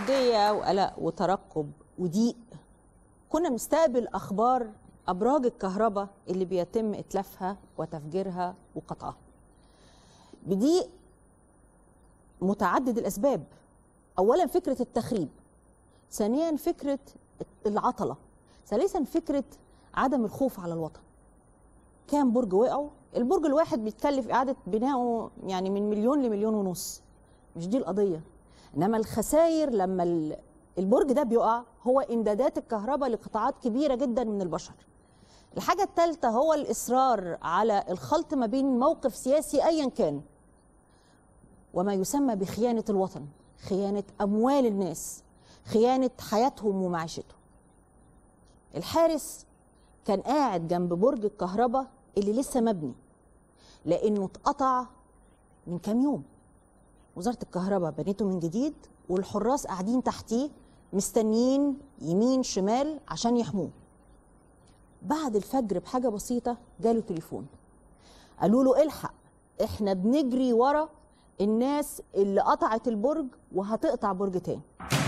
جدية وقلق وترقب وضيق كنا بنستقبل أخبار أبراج الكهرباء اللي بيتم إتلافها وتفجيرها وقطعها بضيق متعدد الأسباب أولا فكرة التخريب ثانيا فكرة العطلة ثالثا فكرة عدم الخوف على الوطن كام برج وقعوا البرج الواحد بيتكلف إعادة بنائه يعني من مليون لمليون ونص مش دي القضية إنما الخسائر لما ال- البرج ده بيقع هو إمدادات الكهرباء لقطاعات كبيرة جدا من البشر الحاجة الثالثة هو الإصرار على الخلط ما بين موقف سياسي أيا كان وما يسمى بخيانة الوطن خيانة أموال الناس خيانة حياتهم ومعيشتهم الحارس كان قاعد جنب برج الكهرباء اللي لسه مبني لأنه اتقطع من كام يوم وزارة الكهرباء بنيته من جديد والحراس قاعدين تحتيه مستنيين يمين شمال عشان يحموه بعد الفجر بحاجة بسيطة جاله تليفون قالوا له الحق احنا بنجري ورا الناس اللي قطعت البرج وهتقطع برج تاني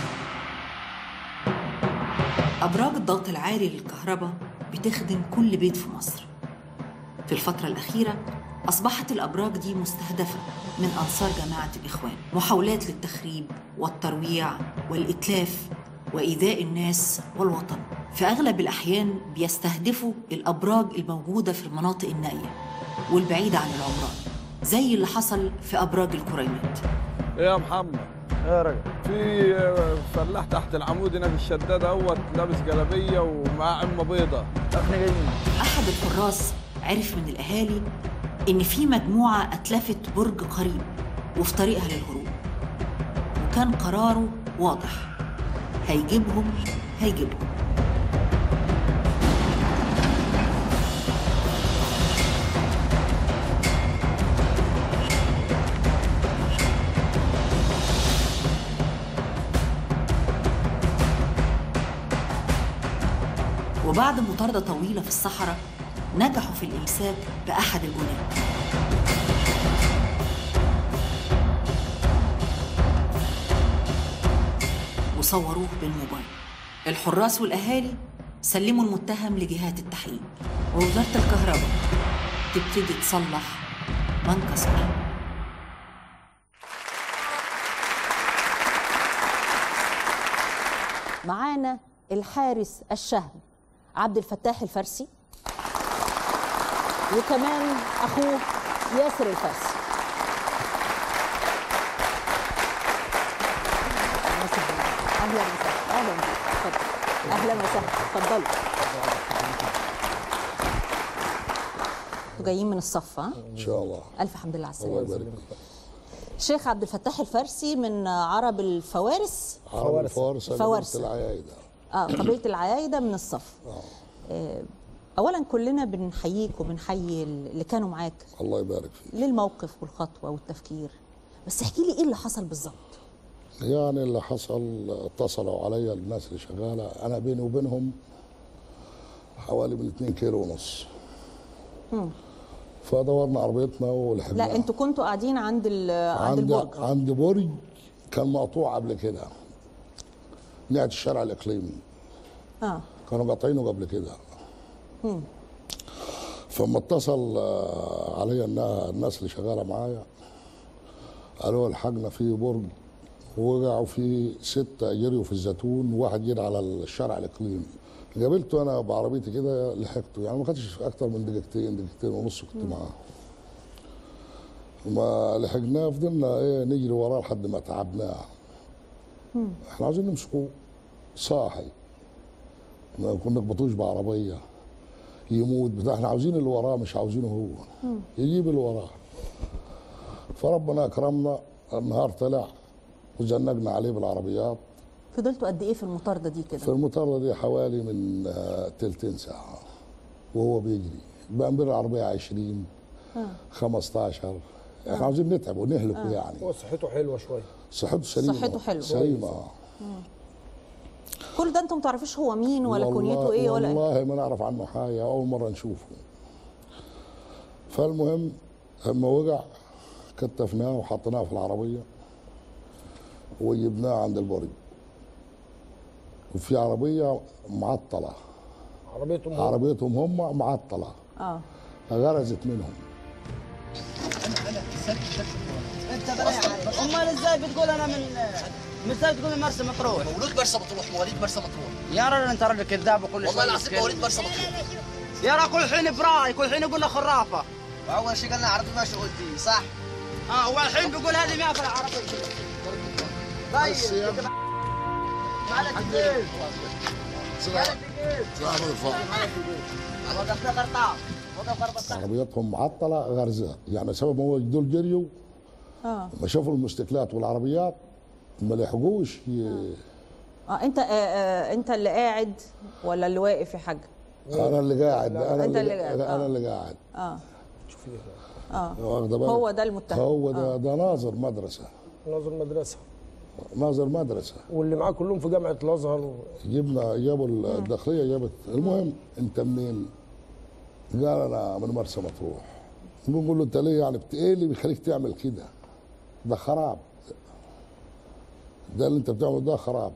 أبراج الضغط العالي للكهرباء بتخدم كل بيت في مصر في الفترة الأخيرة أصبحت الأبراج دي مستهدفة من أنصار جماعة الإخوان محاولات للتخريب والترويع والإتلاف وإيذاء الناس والوطن في أغلب الأحيان بيستهدفوا الأبراج الموجودة في المناطق النائية والبعيدة عن العمران زي اللي حصل في أبراج الكريمات ايه يا محمد يا راجل في آه، فلاح تحت العمود هنا في الشداد اهوت لابس جلابيه ومعاه عمه بيضه احنا جايين أحد الحراس عرف من الأهالي إن في مجموعة أتلفت برج قريب وفي طريقها للهروب وكان قراره واضح هيجيبهم هيجيبهم وبعد مطاردة طويلة في الصحراء نجحوا في الإمساك بأحد الجنود وصوروه بالموبايل الحراس والأهالي سلموا المتهم لجهات التحقيق ووزارة الكهرباء تبتدي تصلح ما انكسر معانا الحارس الشهم عبد الفتاح الفارسي وكمان اخوه ياسر الفارسي اهلا وسهلا اهلا بيك اتفضل. اهلا وسهلا اتفضلوا انتوا جايين من الصف ها ان شاء الله الف حمد لله على الله السلامه يبارك فيك الشيخ عبد الفتاح الفارسي من عرب الفوارس عرب الفارس فوارس. فوارس العيايده اه قبيله العيايده من الصف آه، اولا كلنا بنحييك وبنحيي اللي كانوا معاك الله يبارك فيك للموقف والخطوه والتفكير بس احكي لي ايه اللي حصل بالظبط يعني اللي حصل اتصلوا عليا الناس اللي شغاله انا بيني وبينهم حوالي من 2 كيلو ونص فدورنا عربيتنا ولحقنا لا انتوا كنتوا قاعدين عند ال- عند عند البرج عند برج كان مقطوع قبل كده ناحيه الشارع الاقليمي اه كانوا قاطعينه قبل كده فلما اتصل آه، عليا النا- الناس اللي شغاله معايا قالوا الحقنا في برج وقعوا في ستة جريوا في الزيتون وواحد جري على الشارع الاقليمي قابلته انا بعربيتي كده لحقته يعني ما كانش اكتر من دقيقتين دقيقتين ونص كنت معاه وما لحقناه فضلنا ايه نجري وراه لحد ما تعبناه احنا عاوزين نمسكه صاحي ما كنا نقبطوش بعربيه يموت بتاع احنا عاوزين اللي وراه مش عاوزينه هو يجيب اللي وراه فربنا اكرمنا النهار طلع وزنقنا عليه بالعربيات فضلتوا قد ايه في المطارده دي في كده المطاردة دي حوالي من آه، تلتين ساعة وهو بيجري بقى بين العربية 20 15 احنا عاوزين نتعب ونهلكه يعني هو صحته حلوه شويه صحته سليمة صحته حلوة. سليمة آه. كل ده انتوا ما تعرفوش هو مين ولا والله- كنيته ايه ولا والله ما نعرف عنه حاجة أول مرة نشوفه فالمهم لما وقع كتفناه وحطيناه في العربية وجبناه عند البرج وفي عربيه معطله عربيتهم هم. عربيتهم هم معطله اه غرزت منهم انت بلا امال ازاي بتقول انا من من ازاي بتقول من مرسى مطروح مولود مرسى مطروح مواليد مرسى مطروح يا راجل انت راجل كذاب وكل والله شوي العظيم مسكين. مواليد مرسى مطروح يا راجل كل حين براي كل حين يقول لك خرافه واول شيء قالنا عربي ما شو قلتي صح؟ اه والحين بيقول هذه ما في العربيه طيب معلش كيف سلام الفضل وقفنا غرطاس وقف غرطاس عربيتهم معطله غرزه يعني سبب هو دول جريوا اه ما شافوا الموتوسيكلات والعربيات ما لحقوش ي... اه انت آه آه انت اللي قاعد ولا اللي واقف يا حاج انا اللي قاعد انا أنت اللي, اللي قاعد، انا آه. اللي قاعد اه شوفيه اه واخده بالك هو ده المتهم. هو ده ده ناظر مدرسه ناظر مدرسه ناظر مدرسه واللي معاه كلهم في جامعه الازهر و... جبنا جابوا الداخليه جابت المهم انت منين؟ قال انا من مرسى مطروح نقول له انت ليه يعني بت- ايه اللي بيخليك تعمل كده؟ ده خراب ده اللي انت بتعمله ده خراب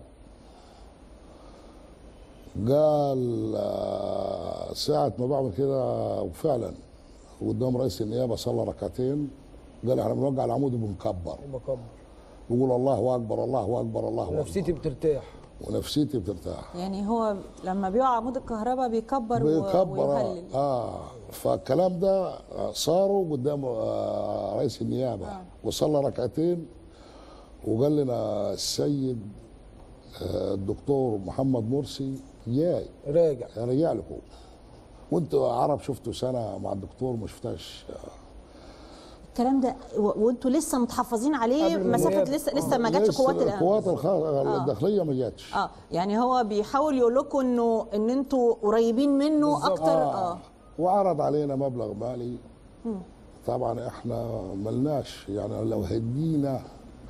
قال آه، ساعة ما بعمل كده وفعلا قدام رئيس النيابة صلى ركعتين قال احنا بنوقع العمود وبنكبر بكبر بقول الله اكبر الله اكبر الله اكبر نفسيتي بترتاح ونفسيتي بترتاح يعني هو لما بيقع عمود الكهرباء بيكبر, و- بيكبر ويهلل اه فالكلام ده صاروا قدام آه رئيس النيابه آه. وصلى ركعتين وقال لنا السيد آه الدكتور محمد مرسي جاي راجع رجع لكم وانتوا عرب شفتوا سنه مع الدكتور ما شفتهاش الكلام ده و- وانتوا لسه متحفظين عليه قبل مسافه النيابة. لسه لسه ما جاتش لسه قوات الأمن. القوات الخ- الداخليه ما جاتش اه يعني هو بيحاول يقول لكم انه ان انتوا قريبين منه بالظبط. اكتر اه, وعرض علينا مبلغ مالي طبعا احنا ملناش يعني لو هدينا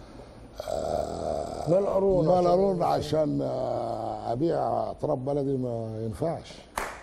مال قارون ما عشان- لارون عشان آه، ابيع تراب بلدي ما ينفعش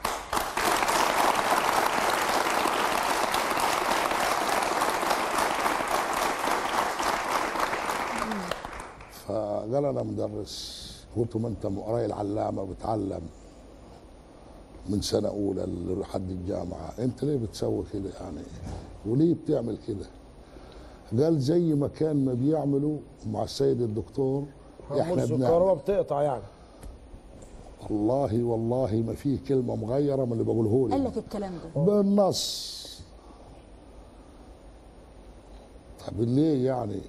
فقال انا مدرس قلت ما انت قراي العلامه بتعلم من سنه اولى لحد الجامعه انت ليه بتسوي كده يعني وليه بتعمل كده قال زي ما كان ما بيعملوا مع السيد الدكتور احنا مرسي بنعمل الكهرباء بتقطع يعني والله والله ما فيه كلمه مغيره من اللي بقوله قال لي لك الكلام ده بالنص طب ليه يعني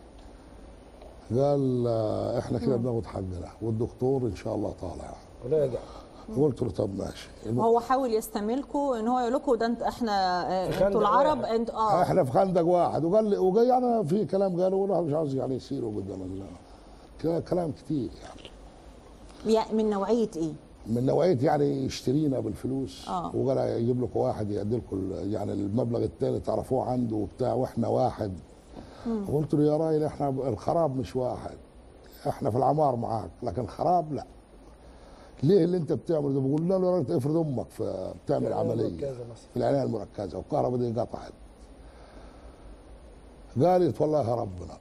قال آه، احنا كده بناخد حقنا والدكتور ان شاء الله طالع راجع قلت له طب ماشي الم- هو حاول يستملكم ان هو يقول لكم ده انت احنا آه، خندق انتوا العرب واحد. انت اه احنا في خندق واحد وقال لي وقال يعني في كلام قاله والله مش عاوز يعني يصيروا قدام الله ك- كلام كتير يعني يعني من نوعيه ايه؟ من نوعيه يعني يشترينا بالفلوس آه. وقال يجيب لكم واحد يدي لكم ال- يعني المبلغ التاني تعرفوه عنده وبتاع واحنا واحد قلت له يا راجل احنا الخراب مش واحد احنا في العمار معاك لكن خراب لا ليه اللي انت بتعمله ده بقول له يا راجل افرض امك في بتعمل العناية عمليه المركزة مثلا. في العنايه المركزه والكهرباء دي قطعت قالت والله ربنا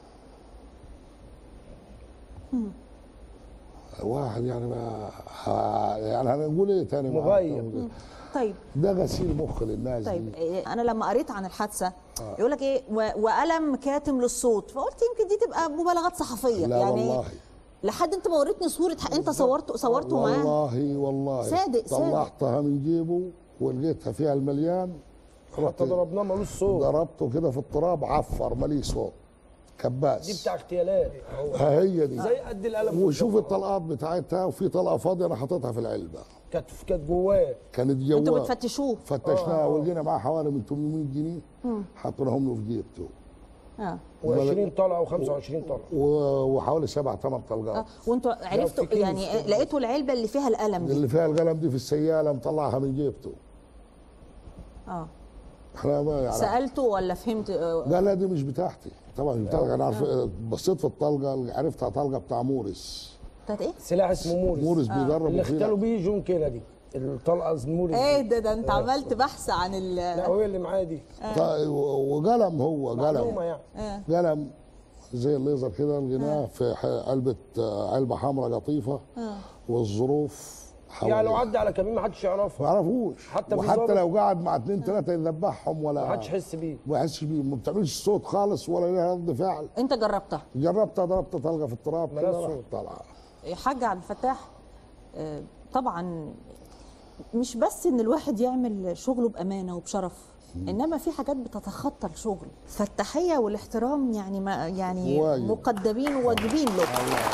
واحد يعني ما ها- يعني هنقول ايه تاني معاك؟ مغيب. طيب ده غسيل مخ للناس طيب دي إيه، انا لما قريت عن الحادثه يقول لك ايه و- وقلم كاتم للصوت فقلت يمكن دي تبقى مبالغات صحفيه لا يعني والله لحد انت ما وريتني صوره ح- انت صورته صورته معاه والله والله صادق- صادق. طلعتها من جيبه ولقيتها فيها المليان رحت حتى ضربناه ملوش صوت ضربته كده في التراب عفر مالي صوت كباس دي بتاع اغتيالات اهو ها هي دي زي قد القلم وشوف الطلقات بتاعتها وفي طلقه فاضيه انا حاططها في العلبه كانت كانت جواه كانت جواه انتوا بتفتشوه فتشناها ولقينا معاه حوالي من 800 جنيه حطيناهم له في جيبته اه و20 طلقه و25 طلقه و- وحوالي سبع ثمان طلقات اه وانتوا عرفتوا في كيس يعني كده. لقيتوا العلبه اللي فيها القلم دي اللي فيها القلم دي في السياله مطلعها من جيبته اه احنا ما يعني سالته ولا فهمت آه، قال لا دي مش بتاعتي طبعا مش بتاعتي انا عارف بصيت في الطلقه عرفتها طلقه بتاع مورس بتاعت ايه؟ سلاح اسمه مورس مورس بيدرب اللي وفيه- اغتالوا بيه جون كينيدي الطلقه اسمه مورس ايه دي. ده ده انت عملت بحث عن ال لا هو اللي معايا دي طيب، وقلم هو معلومه قلم يعني آه. قلم زي الليزر كده لقيناه في ح- علبه آه، علبه حمراء قطيفه والظروف يعني لو حواليه. عدى على كمين ما حدش يعرفه ما يعرفوش حتى في وحتى الظابط؟ لو قعد مع اثنين ثلاثه يذبحهم ولا ما حدش يحس بيه ما يحسش بيه ما بتعملش صوت خالص ولا لها رد فعل انت جربتها جربتها ضربت طلقه في التراب ملهاش كده صوت. راحت طالعه حاج عبد الفتاح آه، طبعا مش بس ان الواحد يعمل شغله بامانه وبشرف انما في حاجات بتتخطى الشغل فالتحيه والاحترام يعني ما يعني واجب. مقدمين وواجبين له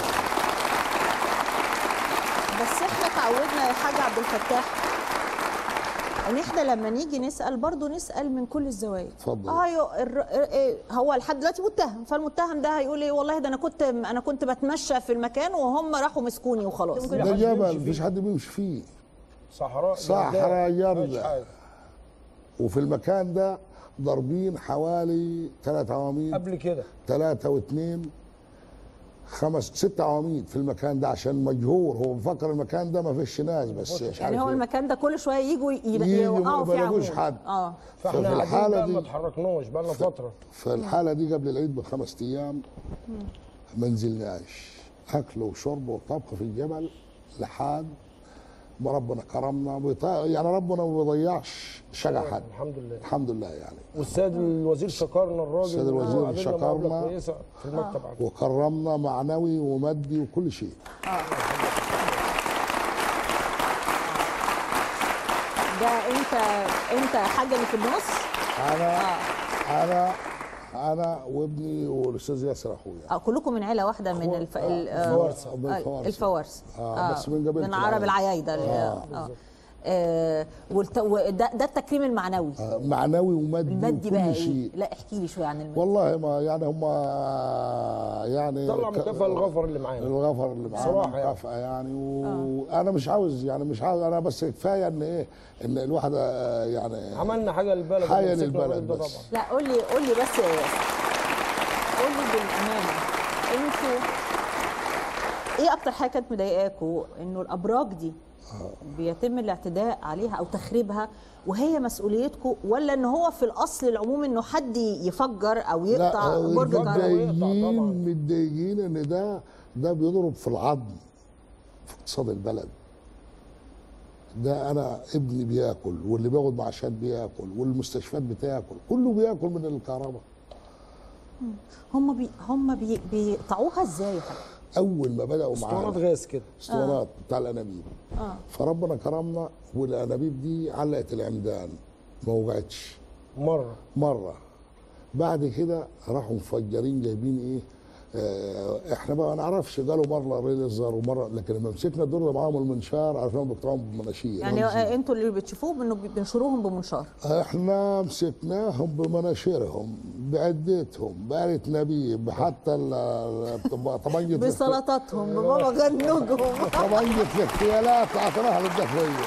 بس احنا تعودنا يا حاج عبد الفتاح ان احنا لما نيجي نسال برضه نسال من كل الزوايا اتفضل. ايوه الر... إيه هو لحد دلوقتي متهم فالمتهم ده هيقول ايه والله ده انا كنت انا كنت بتمشى في المكان وهم راحوا مسكوني وخلاص ده حد جبل بيمشي مفيش فيه. حد بيمشي فيه صحراء صحراء جرداء، جرداء. مفيش حاجة. وفي المكان ده ضاربين حوالي ثلاث عواميد قبل كده ثلاثة واثنين خمس ست عواميد في المكان ده عشان مجهور هو مفكر المكان ده ما فيش ناس بس مش يعني عارف هو إيه. المكان ده كل شويه يجوا ي- يجي يوقعوا ما في بيلاقوش عمود حد. اه فاحنا ففي قاعدين الحالة بقى دي- ما اتحركناش بقى لنا فتره في الحالة دي قبل العيد بخمس أيام ما نزلناش أكل وشرب وطبخ في الجبل لحد ما ربنا كرمنا بيط- يعني ربنا ما بيضيعش شجع حد الحمد لله الحمد لله يعني والسيد الوزير شكرنا الراجل السيد الوزير وقابلنا مقابلة شكرنا. كويسه في المكتب عندنا. وكرمنا معنوي ومادي وكل شيء ده انت انت حاجه اللي في النص أنا أنا أنا وابني والأستاذ ياسر أخويا آه كلكم من عيله واحده من الف... ال- آه، الفوارس. آه، بالفوارس. الفوارس آه، بس من قبيلة من عرب العيايدة. العيايده آه. آه. آه. والت... وده ده التكريم المعنوي آه، معنوي ومادي المادي وكل بقى ايه شيء لا احكي لي شويه عن المادي والله ما يعني هم يعني طلع ك- مكافاه للغفر اللي معانا الغفر اللي معانا بصراحة يعني. مكافأة يعني وانا مش عاوز يعني مش عاوز انا بس كفايه ان ايه ان الواحد آه، يعني عملنا حاجه للبلد حاجة ومسكنا للبلد الراجل ده بس. طبعا لا قول لي قول لي بس يا ياسر قول لي بالامانه انتوا ايه اكتر حاجه كانت مضايقاكوا انه الابراج دي بيتم الاعتداء عليها او تخريبها وهي مسؤوليتكم ولا ان هو في الاصل العموم انه حد يفجر او يقطع لا برج يفجر كهربائي ويقطع طبعاً. متضايقين متضايقين ان ده ده بيضرب في العظم في اقتصاد البلد ده انا ابني بياكل واللي بياخد معاشات بياكل والمستشفيات بتاكل كله بياكل من الكهرباء هم بي هم بي بيقطعوها ازاي يا حاج اول ما بداوا اسطوانات معانا غاز كده اسطوانات بتاع الانابيب اه فربنا كرمنا والانابيب دي علقت العمدان ما وقعتش مره مره بعد كده راحوا مفجرين جايبين ايه آه احنا بقى ما نعرفش قالوا مره ريليزر ومره لكن لما مسكنا الدور اللي معاهم المنشار عرفناهم بيقطعوهم بمناشير يعني آه، انتوا اللي بتشوفوه انه بينشروهم بمنشار احنا مسكناهم بمناشيرهم بعدتهم بآلة نبيب حتى ال- ال- طبنجة بسلطاتهم ببابا غنوجهم طبنجة الاغتيالات اعطيناها للداخلية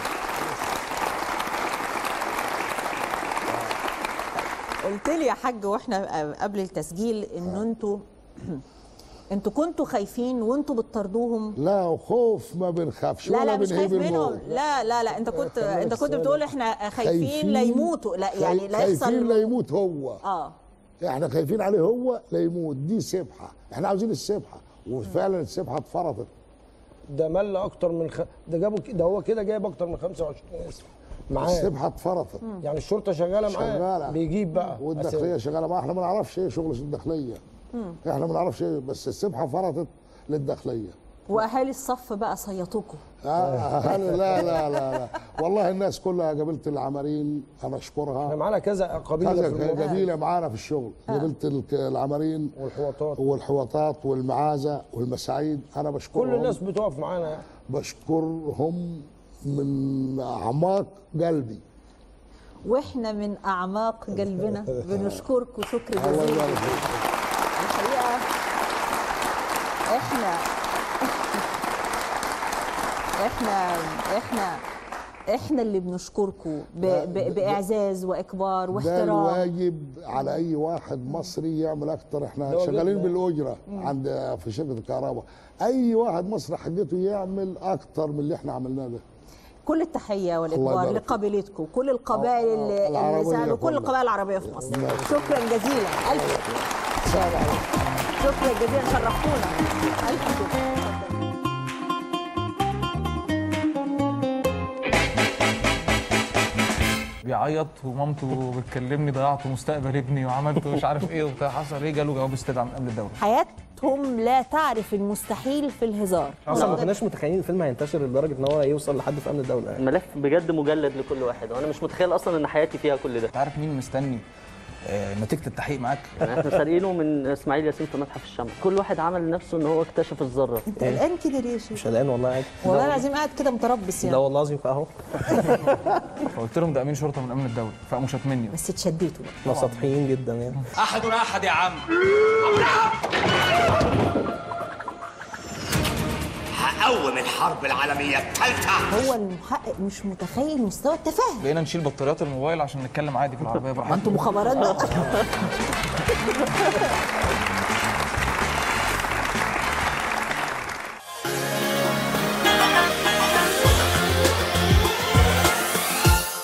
قلت لي يا حاج واحنا قبل التسجيل انه انتوا انتوا كنتوا خايفين وانتوا بتطردوهم لا خوف ما بنخافش لا ولا لا مش بنهيب خايف منهم الموت. لا لا لا انت كنت كمل انت كنت السؤال. بتقول احنا خايفين لا يموتوا لا يعني لا خايفين لا يحصل يموت هو اه احنا خايفين عليه هو لا يموت دي سبحه احنا عاوزين السبحه وفعلا السبحه اتفرطت ده مل اكتر من خ... ده جابوا ك- ده هو كده جايب اكتر من 25 ناس معاه السبحه اتفرطت يعني الشرطه شغاله معاه شغالة. بيجيب بقى والداخليه أسامي. شغاله معاه احنا ما نعرفش ايه شغل الداخليه احنا ما نعرفش ايه بس السبحه فرطت للداخليه واهالي الصف بقى صيطوكوا آه لا لا لا لا والله الناس كلها قابلة العمارين انا احنا اشكرها معانا كذا قبيله في كذا الموضوع. قبيله معانا في الشغل قابلت الك- العمارين والحوطات والحوطات والمعازه والمساعيد انا بشكرهم كل الناس بتقف معانا يعني بشكرهم من اعماق قلبي واحنا من اعماق قلبنا بنشكركم شكر الله جزيل يبارك فيك الحقيقه احنا احنا احنا احنا اللي بنشكركم ب... ب... باعزاز واكبار ده واحترام الواجب على اي واحد مصري يعمل اكتر احنا ده واجبنا. شغالين بالاجره عند في شركه الكهرباء اي واحد مصري حقته يعمل اكتر من اللي احنا عملناه ده كل التحيه الله والاكبار يبارك لقبيلتكم كل القبائل آه، اللي, اللي العربية ساعدوا كل كلها. القبائل العربيه في مصر الله يبارك. شكرا جزيلا الف السلام عليكم شكرا جزيلا شرفتونا الف شكر بيعيط ومامته بتكلمني ضيعت مستقبل ابني وعملت مش عارف ايه وبتاع حصل ايه جاله جواب استدعاء من قبل الدوله حياتهم لا تعرف المستحيل في الهزار اصلا ما كناش متخيلين الفيلم هينتشر لدرجه ان هو يوصل لحد في امن الدوله يعني. الملف بجد مجلد لكل واحد وانا مش متخيل اصلا ان حياتي فيها كل ده انت عارف مين مستني آه، نتيجه التحقيق معاك يعني احنا سارقينه من اسماعيل ياسين في متحف الشمع كل واحد عمل لنفسه ان هو اكتشف الذره انت قلقان كده ليه يا شيخ؟ مش قلقان والله عادي والله العظيم قاعد كده متربص ده يعني والله العظيم اهو فقلت لهم ده امين شرطه من امن الدوله فقاموا شاتمني بس اتشديتوا بقى احنا سطحيين جدا يعني احد احد يا عم هقوم الحرب العالميه الثالثه هو المحقق مش متخيل مستوى التفاهه بقينا نشيل بطاريات الموبايل عشان نتكلم عادي في العربيه ما براحتنا انتوا مخابرات بقى